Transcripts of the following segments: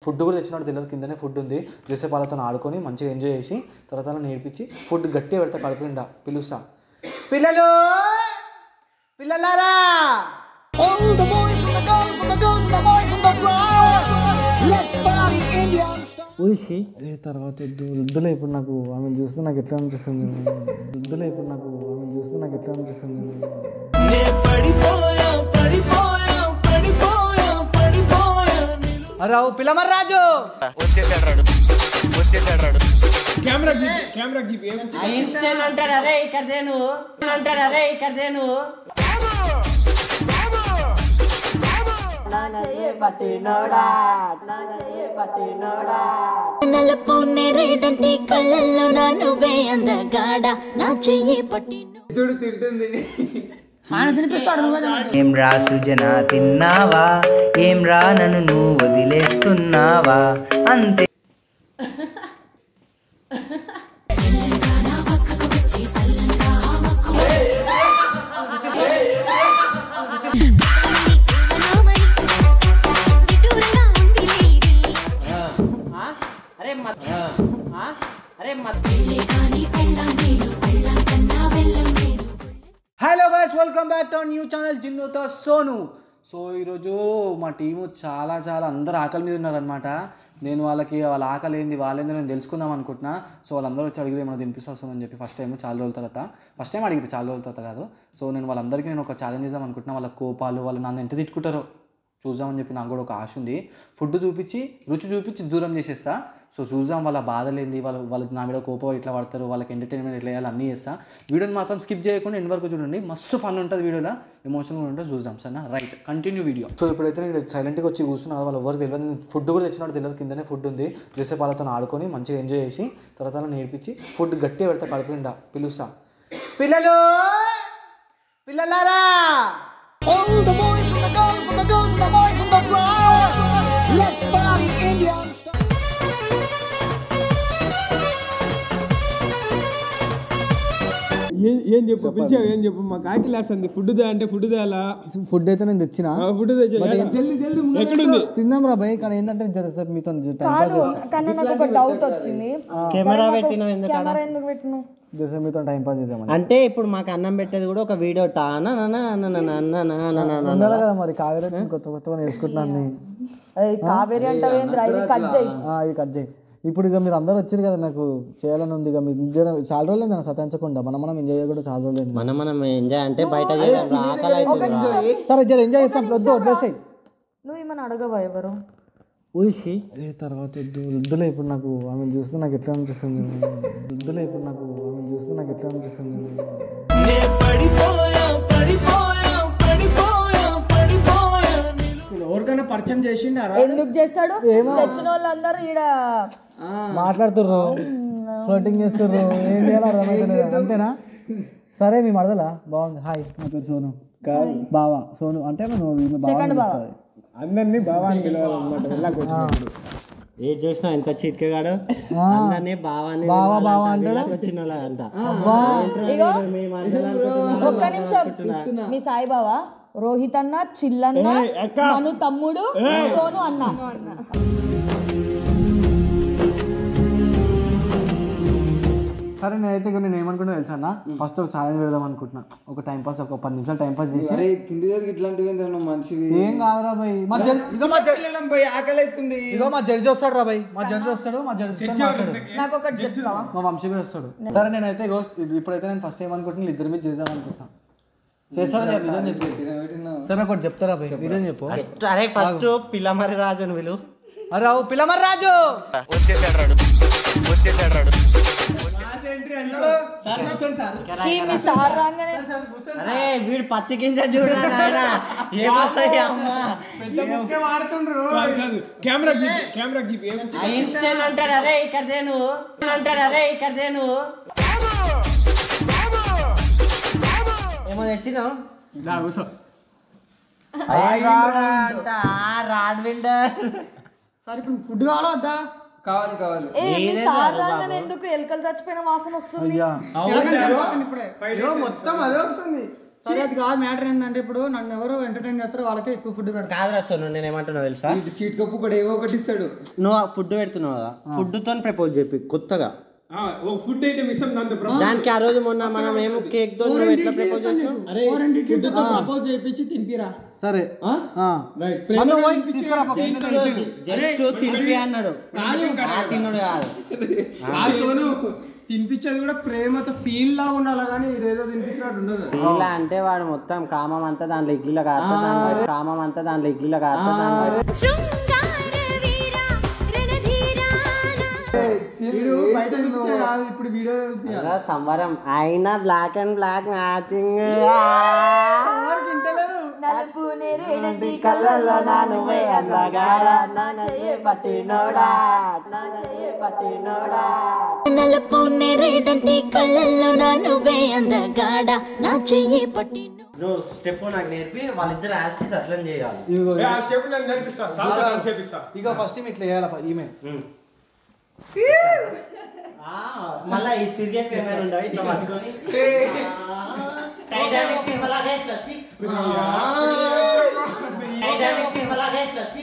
Food కూడా తెచ్చినాడు తెలియదు కిందనే ఫుడ్ ఉంది జేసే వాళ్ళతో ఆడుకొని మంచిగా ఎంజాయ్ చేసి తర్వాత అలా నేర్పించి ఫుడ్ గట్టిగా పెడతా కడుపు నిండా పిలుస్తా పిల్లలు పిల్లలారా All the boys and the girls and the girls and the boys on the floor. Let's party Indian style. ఊసి ఏ తర్వాత వద్దు వద్దులే ఇప్పుడు నాకు ఆమె చూస్తే నాకు ఎట్లా అనిపిస్తుంది వద్దులే ఇప్పుడు నాకు ఆమె చూస్తే నాకు ఎట్లా అనిపిస్తుంది అరే ఓ పిల్లమర్ రాజు ఇన్స్టెంట్ అంటారు అరే ఇక్కడ దేను అంటారు అరే ఇక్కడ దేను నలుపునే రేటంటే కళ్ళల్లో నా నువ్వే అందగాడ నా చెయ్యి పట్టి ఏం రా సుజన తిన్నావా ఏం రా నన్ను నువ్వు వదిలేస్తున్నావా అంతే అరే మత్ ఆ? అరే మత్ hello guys welcome back to new channel జిన్నుతో సోను సో ఈరోజు మా టీము చాలా చాలా అందరు ఆకలి మీద ఉన్నారనమాట నేను వాళ్ళకి వాళ్ళ ఆకలి ఏంది వాళ్ళేంది నేను తెలుసుకుందాం అనుకుంటున్నా సో వాళ్ళందరూ వచ్చి అడిగితే ఏమైనా తినిపిస్తామని చెప్పి ఫస్ట్ టైం చాలా రోజుల తర్వాత ఫస్ట్ టైం అడిగితే చాలా రోజుల తర్వాత కాదు సో నేను వాళ్ళందరికీ నేను ఒక ఛాలెంజ్ ఇద్దాం అనుకుంటున్నా వాళ్ళ కోపాలు వాళ్ళు నన్ను ఎంత తిట్టుకుంటారో చూద్దామని చెప్పి నాకు కూడా ఒక ఆశ ఉంది ఫుడ్ చూపించి రుచి చూపించి దూరం చేసేస్తా సో చూద్దాం వాళ్ళ బాధలేంది వాళ్ళ వాళ్ళకి నా మీద కోపం ఎట్లా పడతారు వాళ్ళకి ఎంటర్టైన్మెంట్ ఎట్లా చేయాలి అన్నీ చేస్తా వీడియోని మాత్రం స్కిప్ చేయకుండా ఎండ్ వరకు చూడండి మస్తు ఫన్ ఉంటుంది వీడియోలో ఎమోషనల్ ఉంటుంది చూద్దాం సరేనా రైట్ కంటిన్యూ వీడియో సో ఇప్పుడైతే నేను సైలెంట్గా వచ్చి కూర్చున్నా వాళ్ళు ఎవరు తెలియదు ఫుడ్ కూడా తెచ్చినాడు తెలియదు కిందనే ఫుడ్ ఉంది జేసే వాళ్ళతో ఆడుకొని మంచిగా ఎంజాయ్ చేసి తర్వాత అలా నేర్పించి ఫుడ్ గట్టిగా పెడతా కడుపు నిండా పిలుస్తా పిల్లలు పిల్లలారా All the boys and the girls and the girls and the boys on the floor. Let's party Indian style. ఏం ఏం చెప్పు పిలిచావు ఏం చెప్పు మాకు ఆకలి వేస్తుంది ఫుడ్ దే అంటే ఫుడ్ తేలా ఫుడ్ అయితే నేను తెచ్చిన ఫుడ్ తెచ్చా జల్దీ జల్దీ ఎక్కడుంది తిందాం రా భయ్ కానీ ఏంటంటే జర సార్ మీతో కాదు కానీ నాకు ఒక డౌట్ వచ్చింది కెమెరా పెట్టినావు ఎందుకు ఆడ? కెమెరా ఎందుకు పెట్టినావు జర మీతో టైం పాస్ చేద్దామని అంటే ఇప్పుడు మాకు అన్నం పెట్టేది కూడా ఒక వీడియో టానా ఉండాలి కదా మరి కావేరి వచ్చింది కొత్త కొత్తగా నేర్చుకుంటున్నాను ఏయ్, కావేరి అంటే ఇది కట్ చేయి ఇది కట్ చేయి ఇప్పుడు ఇక మీరు అందరూ వచ్చారు కదా నాకు చేయాలని ఉంది ఇక మీరు జర చాలా రోజులు నేను సతాయించకుండా మనం మనం ఎంజాయ్ కూడా చాలా రోజులు మనం మనం ఎంజాయ్ అంటే బయట చేయాలి ఆకలి అవుతుంది సరే జర ఎంజాయ్ చేస్తాం వద్దు వదిలేసాయి నువ్వు ఏమైనా అడగవా ఎవరు ఊసి ఏ తర్వాత వద్దు వద్దులే ఇప్పుడు నాకు ఆమె చూస్తే నాకు ఎట్లా అనిపిస్తుంది వద్దులే ఇప్పుడు నాకు ఆమె చూస్తే నాకు ఎట్లా అనిపిస్తుంది ఎవరికైనా పరిచయం చేసిండారా ఎందుకు చేస్తాడు తెచ్చిన వాళ్ళందరూ ఈడ మాట్లాడుతుర్రు ఫ్లోటింగ్ చేస్తుర్రు ఏం చేయాలో అర్థమవుతలేదు అంతేనా సరే మీ మరదలా బాగుంది హాయ్ నా పేరు సోను బావా సోను అంటే నువ్వు వీళ్ళు బావా అని పిలుస్తావు. అందరినీ భావాన్ని పిలవాలన్నమాట వెళ్ళాక వచ్చినప్పుడు ఏం చేసినా ఎంత చిట్కగాడు అందరినీ బావాని బావా బావా అంటాడు వచ్చిన వాళ్ళ అంట ఇగో మేము అందరం అనుకుంటున్నాం. ఒక్క నిమిషం మీ సాయిబాబా రోహిత్ అన్న చిల్లన్న మను తమ్ముడు సోను అన్న సరే నేనైతే ఇక నేను ఏమనుకున్నా తెలుసా అన్న ఫస్ట్ ఒక ఛాలెంజ్ పెడదాం అనుకుంటున్నా ఒక టైం పాస్ ఒక పది నిమిషాలు టైం పాస్ చేసి తిండి దగ్గర ఇట్లాంటివి ఏంటన్నా మంచివి ఏం కాదురా భయ్ మా జడ్జి ఇగో మా జడ్జి పోయి ఆకలి అవుతుంది ఇగో మా జడ్జి వస్తాడు రా భయ్ మా జడ్జి వస్తాడు మా జడ్జి మాట్లాడు నాకు ఒకటి చెప్తావా మా వంశీ కూడా వస్తాడు సరే నేనైతే ఇగో ఇప్పుడైతే నేను ఫస్ట్ ఏమనుకుంటున్నా ఇద్దరి మీద చేద్దాం అనుకుంటున్నా చేస్తారా చెప్పు, నిజం చెప్పు సరే ఒకటి చెప్తారా భయ్ నిజం చెప్పు అరే ఫస్ట్ పిల్లమరి రాజుని విలు అరే రావు పిల్లమర్ రాజు చీ, మీ సార్ రాగానే అరే వీడు పత్తి గింజ చూడరా నాయన ఏమవుతాయి అమ్మా కాదు కాదు కెమెరా గీపి కెమెరా గీపి ఏం ఇన్స్టెంట్ అంటారు అరే ఇక్కడ దేను అంటారు అరే ఇక్కడ దేను ఏమో తెచ్చినావు దా కూసో అంట రాడ్ బిల్డర్ సరే ఇప్పుడు ఫుడ్ కావాలా వద్దా కావాలి కావాలి ఏ మీ సార్ రాగానే ఎందుకు ఎలుకలు చచ్చిపోయిన వాసన వస్తుంది అయ్యా ఇప్పుడే మొత్తం అదే వస్తుంది సరే అది కాదు మ్యాటర్ ఏంటంటే ఇప్పుడు నన్ను ఎవరు ఎంటర్టైన్ చేస్తారో వాళ్ళకే ఎక్కువ ఫుడ్ పెడతారు కాదురా సోను నేను ఏమంటున్నా తెలుసా ఇటు చీట్ కప్పు కూడా ఏవో ఒకటి ఇస్తాడు నువ్వు ఫుడ్ పెడుతున్నావు కదా ఫుడ్తో ప్రపోజ్ చెప్పి కొత్తగా ఆ, ఓ ఫుడ్ ఐటమ్ ఇస్తాం దాంతో ప్రభు దానికి ఆ రోజు మొన్న మనం ఏమో కేక్ తో నువ్వు ఎట్లా ప్రపోజ్ చేసినావు ప్రపోజ్ చేయించి తినిపిరా సరే ఆ. రైట్ మళ్ళీ పోయి తీసుకురా పక్కన. జస్ట్ తినిపి అన్నాడు ఆ తిన్నాడు కాదు కాదు సోను తినిపించేది కూడా ప్రేమతో ఫీల్ లా ఉండాలి కానీ ఇదేదో తినిపించినట్టు ఉండదు ఇలా అంటే వాడు మొత్తం కామం అంతా దాంట్లో ఇడ్లీలో కారుతా దాంట్లో కామం అంతా దాంట్లో ఇడ్లీలో కారుతా దాంట్లో వీడు బయట చూపించే కాదు ఇప్పుడు వీడియో చూపించాలి అలా సంవరం అయినా బ్లాక్ అండ్ బ్లాక్ మ్యాచింగ్ నలుపు నేరేడంటి కళ్ళల్లో నా నువ్వే అందగాడా నా చెయ్యి పట్టినోడా నా చెయ్యి పట్టినోడా నలుపు నేరేడంటి కళ్ళల్లో నా నువ్వే అందగాడ నా చెయ్యి పట్టి నువ్వు స్టెప్ నాకు నేర్పి వాళ్ళిద్దరు యాస్టీస్ అట్లనే చేయాలి ఇదిగో ఆ షేప్ నేను నేర్పిస్తా సాల్సా కాన్సెప్ట్ ఇస్తా ఇక ఫస్ట్ ఇట్లా చేయాలి ఈమె మళ్ళా ఈ తిరిగే ఏమైనా ఉండవు ఇట్లా పట్టుకొని టైటానిక్ సినిమా లాగా ఇట్లా వచ్చి టైటానిక్ సినిమా లాగా ఇట్లా వచ్చి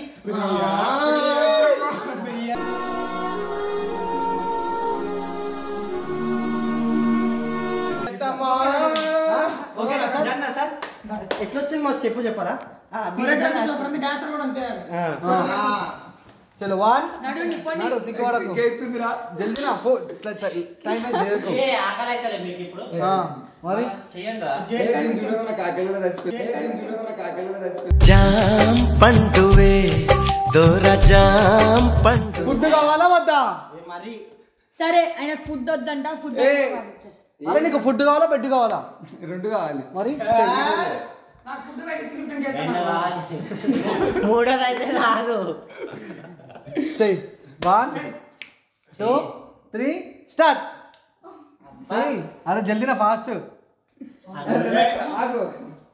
ఓకేనా సార్ డన్నా సార్ ఎట్లా వచ్చింది మా స్టెప్ చెప్పారా ఆ, ప్రతి డాన్సర్ కూడా అంతే ఆ. చలో వన్ నడు నిప్పండి నడు సిగ్గుపడకు అవుతుందిరా జల్దీ నా పో ఇట్లా ఇట్లా టైం వేస్ట్ చేయకు ఏ ఆకలి అవుతలే మీకు ఇప్పుడు ఆ, మరి చెయ్యండి రా ఏ దీన్ని చూడరా నాకు ఆకలి కూడా చచ్చిపోయి ఏ దీన్ని చూడరా నాకు ఆకలి కూడా చచ్చిపోయి జాం పండువే దూర జాం పండు ఫుడ్ కావాలా వద్దా మరి సరే ఆయనకు ఫుడ్ వద్దంట ఫుడ్ అరే నీకు ఫుడ్ కావాలా బెడ్ కావాలా రెండు కావాలి మరి మూడోది అయితే రాదు చెయ్యి వన్ టూ త్రీ స్టార్ట్ చెయ్యి అరే జల్దీ నా ఫాస్ట్ ఆగు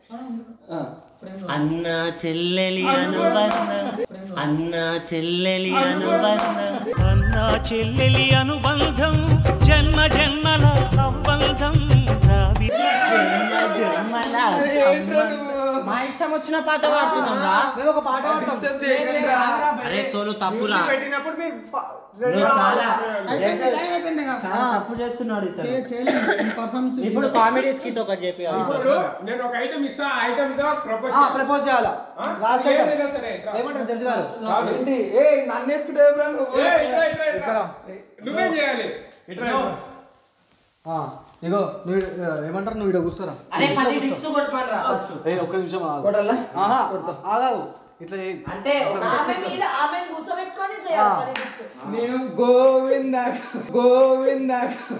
అన్న చెల్లెలి అనుబంధం అన్న చెల్లెలి అనుబంధం అన్న చెల్లెలి అనుబంధం జన్మ జన్మల సంబంధం రావి జన్మల మా ఇష్టం వచ్చిన పాట పాడుతున్నాం రా మేము ఒక పాట పాడతాం అరే సోను తప్పురా పెట్టినప్పుడు మీరు నువ్వు చాలా టైం అయిపోయింది కదా చాలా తప్పు చేస్తున్నాడు ఇతను చేయలేదు పర్ఫార్మెన్స్ ఇప్పుడు కామెడీ స్కిట్ ఒకటి చెప్పి ఇప్పుడు నేను ఒక ఐటమ్ ఇస్తా ఆ ఐటమ్ తో ప్రపోజ్ ప్రపోజ్ చేయాలా లాస్ట్ ఐటమ్ ఏదైనా సరే ఇట్లా. ఏమంటారు జడ్జి గారు ఏంటి ఏ నన్ను వేసుకుంటే ఎవరా నువ్వు ఏ, ఇట్లా, ఇట్లా, ఇట్లా. ఇక్కడ నువ్వేం చేయాలి ఇట్లా ఇట్లా. ఆ, ఇగో నువ్వు ఆ, ఏమంటారు నువ్వు ఇక్కడ కూర్చోరా అరే పది టిప్స్ కొట్టమనరా ఫస్ట్ ఏ ఒక్క నిమిషం ఆగు. కొట్టాలా? ఆహా, ఆగావు ఇట్లా చేయి. అంటే ఒక- ఆమె మీద ఆమెను కూర్చోబెట్టుకొని చేయాలి పది tips. నేను గోవింద గోవింద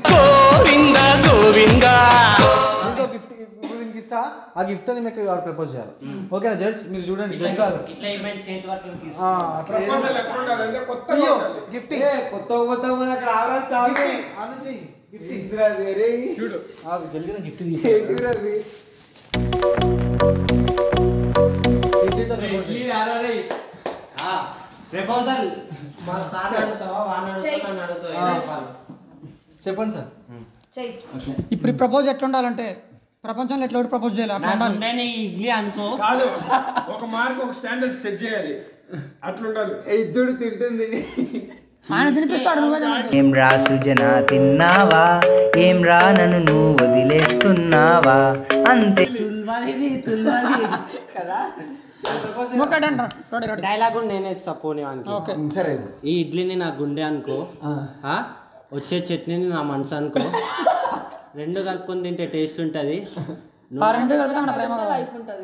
ఇంకో గిఫ్ట్ ఇప్పుడు వీనికి ఇస్తా ఆ గిఫ్ట్ అని మీకు ప్రపోజ్ చేయాలి ఓకేనా జడ్జ్ మీరు చూడండి జడ్జ్ గారు ఇట్లా ఏమైనా చేతి వరకు తీసు ఆ, అట్లా ప్రపోజల్ ఎక్కడ ఉండాలి అంటే కొత్తగా అయ్యో ఉండాలి. గిఫ్ట్ ఏ కొత్త కొత్త నాకు రావరా సాగు ఏంటిరా అది? అరే చూడు జల్దీ గిఫ్ట్ తీసి ఏంటిరా అది? ఇడ్లీ రారా రే. ప్రపోజల్ మా సార్ అడుగుతావా వాడిని అడుగుతావా నన్ను అడుగుతావా ఏం చెప్పాలి? చెప్పండి సార్ చెయ్యి ఇప్పుడు ప్రపోజ్ ఎట్లా ఉండాలంటే ప్రపంచంలో ఎట్లా ప్రపోజ్ చేయాలి అట్లా నాకు ఉండాలి ఉండేని ఇడ్లీ అనుకో కాదు ఒక మార్క్ ఒక స్టాండర్డ్ సెట్ చేయాలి అట్లా ఉండాలి ఏ ఇది చూడు తింటుంది ఆయన తినిపిస్తాడు నువ్వే తినద్దు ఏం రా సృజన తిన్నావా ఏం రా నన్ను నువ్వు వదిలేస్తున్నావా అంతే తుల్వాది తుల్వాది కదా ఒకటంట డైలాగ్ నేనే ఇస్తా పోనీ వానికి ఓకే సరే ఈ ఇడ్లీని నా గుండె అనుకో ఆ? వచ్చే చట్నీని నా మనసు అనుకో రెండు కలుపుకొని తింటే టేస్ట్ ఉంటుంది ఆ రెండు కలిపితే మన ప్రేమ కదా. లైఫ్ ఉంటది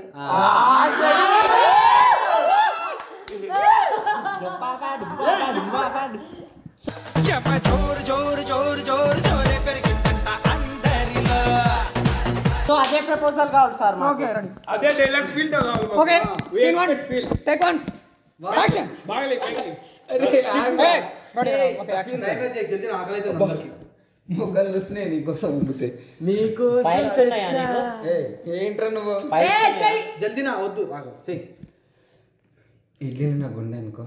సో అదే ప్రపోజల్ కావాలి సార్ మాకు ఓకే రెడీ అదే డైలాగ్ ఫీల్ కావాలి మాకు. Okay We scene one expect feel. Take one action బాగలే బాగలే. రెడీ ఓకే యాక్షన్ జల్దీ ఆకలి అవుతుంది అందరికీ. మొగ్గలు వస్తున్నాయి నీకోసం ఉండితే నీకు ఫైల్స్ ఉన్నాయా నీకు? ఏ ఏంట్రా నువ్వు ఏ చెయ్యి జల్దీ నా వద్దు ఆగు చెయ్యి ఇడ్లీ నా గుండె అనుకో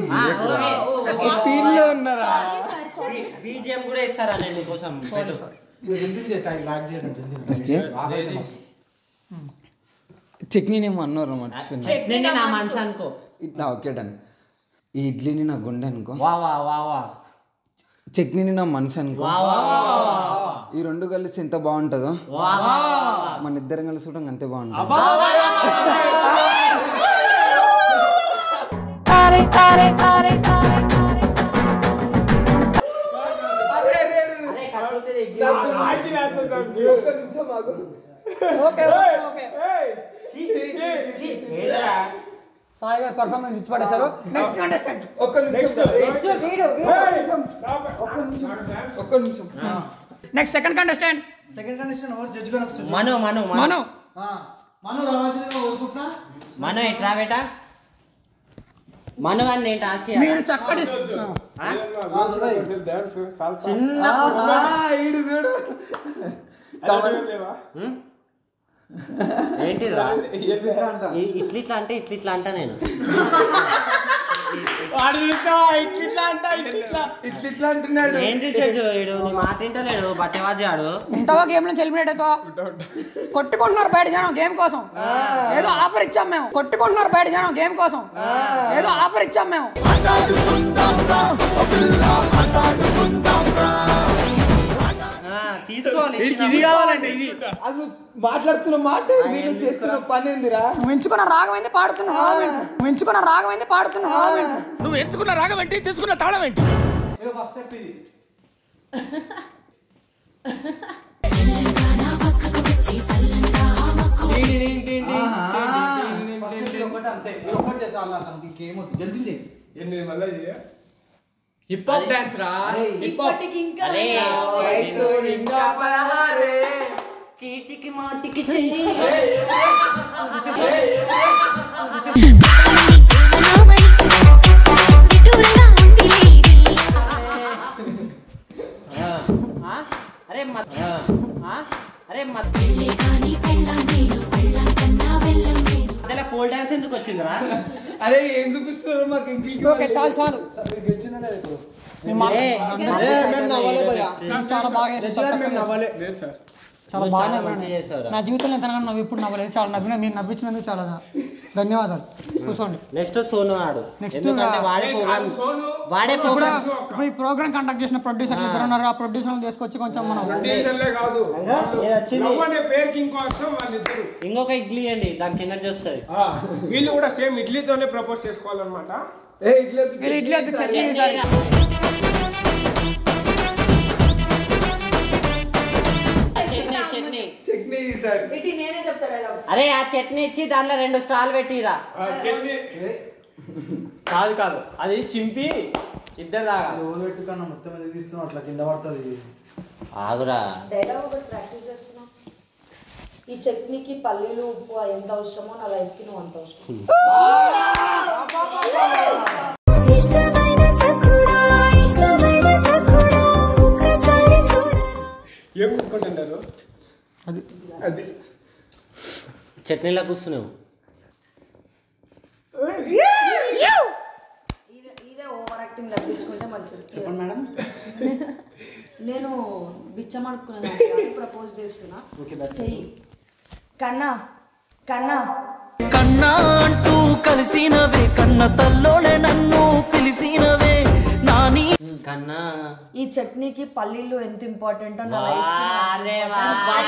ఆ, ఓకే. ఫీల్ లో ఉన్నారా బీజిఎం కూడా ఇస్తారా నేను నీకోసం పెట్టు. చట్నీని ఏమో అన్నారు మర్చిపోయినా చట్నీని నా మనసు అనుకో ఇట్లా ఓకే డన్ ఈ ఇడ్లీని నా గుండె అనుకో వా వా వా వా చట్నీని నా మనసు అనుకో వా వా వా ఈ రెండు కలిసి ఎంత బాగుంటుందో వా వా మన ఇద్దరం కలిసి కూడా అంతే బాగుంటుంది ఓకే ఓకే సాయి గారు పర్ఫార్మెన్స్ ఇచ్చి పడేశారు నెక్స్ట్ కంటెస్టెంట్ ఒక్క నిమిషం ఒక్క నిమిషం next second contestant second condition ఎవరు జడ్జి కూడా వచ్చారు. మను మను మను మను ఆ, మను రావాల్సిందిగా కోరుకుంటున్నా మను ఎట్రా బేటా మను అని నేను టాస్క్ మీరు చక్కటి చిన్న ఈడు చూడు ఏంటిరా ఎట్లా అంట ఇ- ఇట్లా ఇట్లా అంటే ఇట్లా ఇట్లా అంటా నేను వాడు చూస్తావా ఇట్లా ఇట్లా అంట ఇట్లా ఇట్లా ఇట్లా ఇట్లా అంటున్నాడు ఏంటి జడ్జు వీడు నీ మాట వింటలేడు బట్టేవాజాడు ఉంటావా గేమ్ నుంచి ఎలిమినేట్ అవుతావా కొట్టుకుంటున్నారు బయట జనం గేమ్ కోసం ఏదో ఆఫర్ ఇచ్చాం మేము కొట్టుకుంటున్నారు బయట జనం గేమ్ కోసం ఏదో ఆఫర్ ఇచ్చాం మేము తీసుకోవాలి ఇది కావాలండి ఇది అసలు మాట్లాడుతున్న మాట మీరు చేస్తున్న పని ఏందిరా నువ్వు ఎంచుకున్న రాగం ఏంది పాడుతున్నావు నువ్వు ఎంచుకున్న రాగం ఏంది పాడుతున్నావు ఇక ఫస్ట్ స్టెప్ ఇది ఫస్ట్ స్టెప్ ఇది ఒకటి అంతే ఇది ఒకటి చేసా అలా తనకి ఇంకేమవుతుంది జల్దీ చేయి ఎన్ని మళ్ళీ హిప్ హాప్ డాన్స్ రా హిప్ హాప్ ఇప్పటికి ఇంకా అరే వయసు నిండా పదహారే చీటికి మాటికి చెయ్యి ఆ? అరే మత్ ఆ? అరే మత్ అదే పోల్ డాన్స్ ఎందుకు వచ్చిందిరా అరే ఏం చూపిస్తున్నారు మాకు ఇంటికి ఓకే చాలు చాలు ఏ, చాలా బాగా లేదు సార్ చాలా నువ్వు బాగా చాలా మంచి చేసావురా నా జీవితంలో ఎంతగానో నవ్వు ఇప్పుడు నవ్వలేదు చాలా నవ్విన మీరు నవ్వించినందుకు చాలా ధన్యవాదాలు కూర్చోండి నెక్స్ట్ సోను ఆడు Next ఎందుకంటే వాడే ప్రోగ్రామ్ వాడే ఇప్పుడు ప్రోగ్రామ్ ఇప్పుడు ఈ ప్రోగ్రామ్ కండక్ట్ చేసిన ప్రొడ్యూసర్ ఇద్దరు ఉన్నారు ఆ ప్రొడ్యూసర్ తీసుకొచ్చి కొంచెం మనం టీచర్లే కాదు ఇది వచ్చింది లవ్ అనే పేరుకి ఇంకో అర్థం వాళ్ళిద్దరు ఇంకొక ఇడ్లీ అండి దాని కింద చూస్తుంది ఆ, వీళ్ళు కూడా సేమ్ ఇడ్లీతోనే ప్రపోజ్ చేసుకోవాలన్నమాట ఏ ఇడ్లీ వద్దు. మీరు ఇడ్లీ వద్దు చట్నీ ఈసారి. చట్నీ చట్నీ చట్నీ సార్ ఇటు నేనే చెప్తా dialogue. అరే ఆ చట్నీ ఇచ్చి దాంట్లో రెండు స్టాల్ పెట్టిరా చట్నీ కాదు కాదు అది చింపి ఇద్దరు దాగా ఎవరు పెట్టుకున్నా మొత్తం ఎందుకు తీస్తున్నావు అట్లా కింద పడుతుంది ఇది ఆగురా డైలాగ్ ఒకటి ప్రాక్టీస్ చేస్తున్నా ఈ చట్నీకి పల్లీలు ఉప్పు ఎంత అవసరమో నా లైఫ్కి నువ్వు అంత అవసరం ఏం కొట్టుకుంటున్నారు అది అది చట్నీలో కూర్చున్నావు ఇదే ఇదే ఓవర్ యాక్టింగ్ తగ్గించుకుంటే మంచిది మేడం నేను బిచ్చమడుకున్నాను ప్రపోజ్ చేస్తున్నా చెయ్యి కన్నా కన్నా కన్నా అంటూ కలిసినవే కన్న తల్లోనే నన్ను పిలిసినవే నాని కన్నా ఈ చట్నీకి పల్లీలు ఎంత ఇంపార్టెంట్ నా అరే వా.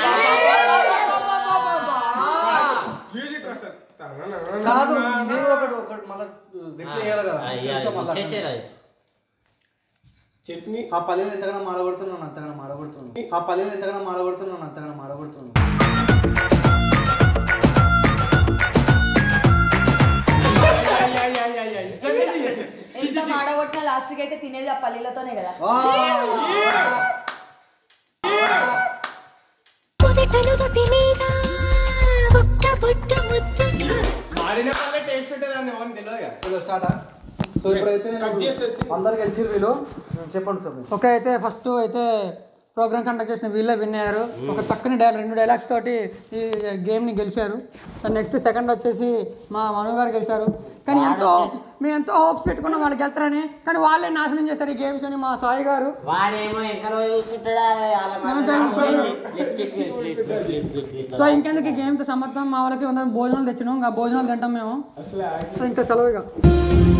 మ్యూజిక్ వస్తారు కాదు నేను కూడా ఒకటి ఒకటి మళ్ళీ రిప్లై చేయాలి కదా అయ్యా, చూస్తా మళ్ళా. ఇచ్చేసేరా. చట్నీ ఆ పల్లెలు ఎంతగానో మాడగొడుతున్నాను అంతగానో మాడగొడుతున్నాను ఆ పల్లెలు ఎంతగానో మాడగొడుతున్నాను అంతగానో మాడగొడుతున్నాను ఎంత మాడగొట్టిన లాస్ట్కి అయితే తినేది ఆ పల్లీలతోనే కదా మారిన వల్ల టేస్ట్ ఉంటుంది అని ఎవరికి తెలియదు కదా చలో స్టార్ట్ సో ఇప్పుడైతే కట్ చేసేసి అందరికి గెలిచిరు వీళ్ళు చెప్పండి సార్ ఓకే అయితే ఫస్ట్ అయితే ప్రోగ్రామ్ కండక్ట్ చేసిన వీళ్ళే విన్ అయ్యారు ఒక చక్కని డైలాగ్ రెండు డైలాగ్స్ తోటి ఈ గేమ్ని గెలిచారు నెక్స్ట్ సెకండ్ వచ్చేసి మా మను గారు గెలిచారు కానీ ఎంతో మేము ఎంతో హోప్స్ పెట్టుకున్నాం వాళ్ళు గెలుతారని కానీ వాళ్ళే నాశనం చేశారు ఈ గేమ్స్ అని మా సాయి గారు వాడేమో ఎక్కడ చూస్తుంటాడా సో ఇంకెందుకు ఈ గేమ్తో సమర్థం మా వాళ్ళకి వంద భోజనాలు తెచ్చినాం ఇంకా భోజనాలు తింటాం మేము సో ఇంకా సెలవుగా